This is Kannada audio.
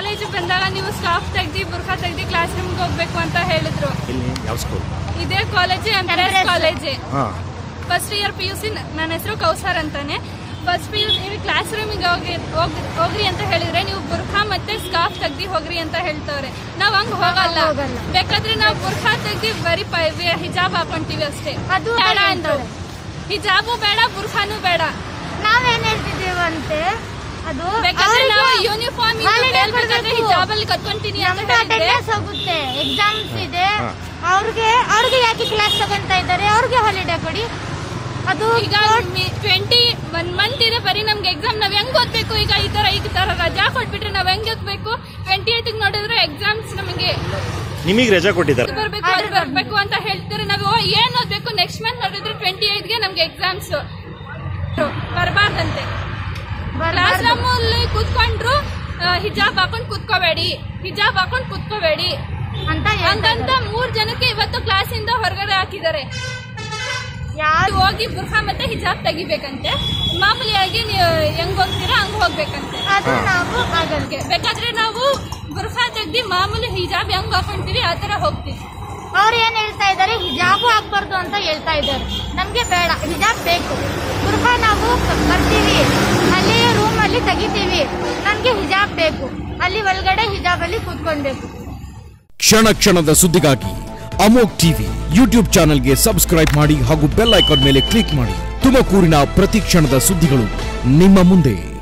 ಕಾಲೇಜಿಗೆ ಬಂದಾಗ ನೀವು ಸ್ಟಾಫ್ ತೆಗ್ದು ಬುರ್ಖಾ ತೆಗ್ದು ಕ್ಲಾಸ್ ರೂಮ್ಗೆ ಹೋಗ್ಬೇಕು ಅಂತ ಹೇಳಿದ್ರು ಇಲ್ಲಿ ಯಾವ ಸ್ಕೂಲ್ ಇದೇ ಕಾಲೇಜ್ ಎಂಪ್ರೆಸ್ ಕಾಲೇಜ್ ಹಾಂ first year P U C ನನ್ನ ಹೆಸರು ಕೌಸರ್ ಅಂತಾನೆ first P U C class ರೂಮಿಗೆ ಹೋಗಿ ಹೋಗ್- ಹೋಗ್ರಿ ಅಂತ ಹೇಳಿದ್ರೆ ನೀವು ಬುರ್ಖಾ ಮತ್ತೆ ಸ್ಕಾಫ್ ತೆಗ್ದಿ ಹೋಗ್ರಿ ಅಂತ ಹೇಳ್ತವ್ರೆ ನಾವ್ ಹಂಗ್ ಹೋಗಲ್ಲ ಹೋಗಲ್ಲ. ಬೇಕಾದ್ರೆ ನಾವು ಬುರ್ಖಾ ತೆಗ್ದಿ ಬರೀ ಪ- ಹಿಜಾಬ್ ಹಾಕೊಂತೀವಿ ಅಷ್ಟೇ ಅದು ಬೇಡ ಬೇಡ ಅಂದ್ರು ಹಿಜಾಬು ಬೇಡ ಬುರ್ಖಾನು ಬೇಡ ನಾವೇನ್ ಹೇಳ್ತಿದ್ದೇವಂತೆ ಅದು ಬೇಕಾದ್ರೆ ಅವ್ರಿಗೆ ನಾವು ಯೂನಿಫಾರ್ಮ್ holiday ಬೇಕಾದ್ರೆ ಕೊಡ್ಬೇಕು. ಹಿಜಾಬ್ ಅಲ್ಲಿ ಕತ್ಕೊಂತೀನಿ ಅಂತ ನಮ್ದು ಹೇಳಿದ್ರೆ ಅಟೆಂಡೆನ್ಸ್ ಹೋಗುತ್ತೆ ಎಕ್ಸಾಮ್ಸ್ ಇದೆ ಹಾ. ಅವ್ರಿಗೆ ಅವ್ರಿಗೆ ಯಾಕೆ ಕ್ಲಾಸ್ ತಗೊಂತಾ ಇದ್ದಾರೆ ಅವ್ರಿಗೆ ಹಾಲಿಡೇ ಕೊಡಿ ಅದು ಈಗ ಟ್ವೆಂಟಿ ಒನ್ ಮಂತ್ ಇದೆ ಬರೀ ನಮ್ಗೆ ಎಕ್ಸಾಮ್ ನಾವ್ ಹೆಂಗ್ ಓದ್ಬೇಕು ಈಗ ಈ ತರ ಈ ತರ ರಜಾ ಕೊಟ್ಬಿಟ್ರೆ ನಾವ್ ಹೆಂಗ್ ಓದ್ಬೇಕು ಟ್ವೆಂಟಿ ಏತ್ ನೋಡಿದ್ರೆ ಎಕ್ಸಾಮ್ಸ್ ನಮಗೆ ನಿಮಗೆ ರಜಾ ಕೊಟ್ಟಿದ್ದಾರೆ ಇದು ಬರ್ಬೇಕು ಅದು ಬರ್ಬೇಕು ಅಂತ ಹೇಳ್ತಾರೆ ನಾವು ಓ, ಏನ್ ಓದ್ಬೇಕು ನೆಕ್ಸ್ಟ್ ಮಂತ್ ನೋಡಿದ್ರೆ ಟ್ವೆಂಟಿ ಗೆ ನಮ್ಗೆ ಎಕ್ಸಾಮ್ಸ್ ಬರಬಾರ್ದಂತೆ ಕ್ಲಾಸ್ ರೂಮ್ ಅಲ್ಲಿ ಕೂತ್ಕೊಂಡ್ರು ಆ, ಹಿಜಾಬ್ ಹಾಕೊಂಡ್ ಕೂತ್ಕೋಬೇಡಿ ಹಿಜಾಬ್ ಹಾಕೊಂಡ್ ಕೂತ್ಕೋಬೇಡಿ ಅಂತ ಹಂಗಂತ ಮೂರ್ ಜನಕ್ಕೆ ಇವತ್ತು ಕ್ಲಾಸ್ ಇಂದ ಹೊರಗಡೆ ಹಾಕಿದ್ದಾರೆ ಯಾರು ಹೋಗಿ ಬುರ್ಖಾ ಮತ್ತೆ ಹಿಜಾಬ್ ತೆಗಿಬೇಕಂತೆ ಮಾಮೂಲಿಯಾಗಿ ನೀವು ಹೆಂಗ್ ಹೋಗ್ತೀರಾ ಹಂಗ್ ಹೋಗ್ಬೇಕಂತೆ ಅದು ಹಾ. ನಾವು ಆಗಲ್ಲ ಅದಕ್ಕೆ ಬೇಕಾದ್ರೆ ನಾವು ಬುರ್ಖಾ ತೆಗ್ದಿ ಮಾಮೂಲಿ ಹಿಜಾಬ್ ಹೆಂಗ್ ಹಾಕೊಂತೀವಿ ಆ ತರ ಹೋಗ್ತೀವಿ ಅವ್ರು ಏನ್ ಹೇಳ್ತಾ ಇದ್ದಾರೆ ಹಿಜಾಬು ಹಾಕ್ಬಾರ್ದು ಅಂತ ಹೇಳ್ತಾ ಇದ್ದಾರೆ ನಮ್ಗೆ ಬೇಡ ಹಿಜಾಬ್ ಬೇಕು ಬುರ್ಖಾ ನಾವು ಬರ್ತೀವಿ ಅಲ್ಲಿ ರೂಮ್ ಅಲ್ಲಿ ತೆಗಿತೀವಿ ನಮ್ಗೆ ಹಿಜಾಬ್ ಬೇಕು ಅಲ್ಲಿ ಒಳಗಡೆ ಹಿಜಾಬ್ ಅಲ್ಲಿ ಕೂತ್ಕೊಳ್ಬೇಕು ಕ್ಷಣ ಕ್ಷಣದ ಸುದ್ದಿಗಾಗಿ ಅಮೋಕ್ ಟಿವಿ ಯೂಟ್ಯೂಬ್ ಚಾನೆಲ್ಗೆ ಸಬ್ಸ್ಕ್ರೈಬ್ ಮಾಡಿ ಹಾಗೂ ಬೆಲ್ ಐಕಾನ್ ಮೇಲೆ ಕ್ಲಿಕ್ ಮಾಡಿ ತುಮಕೂರಿನ ಪ್ರತಿ ಕ್ಷಣದ ಸುದ್ದಿಗಳು ನಿಮ್ಮ ಮುಂದೆ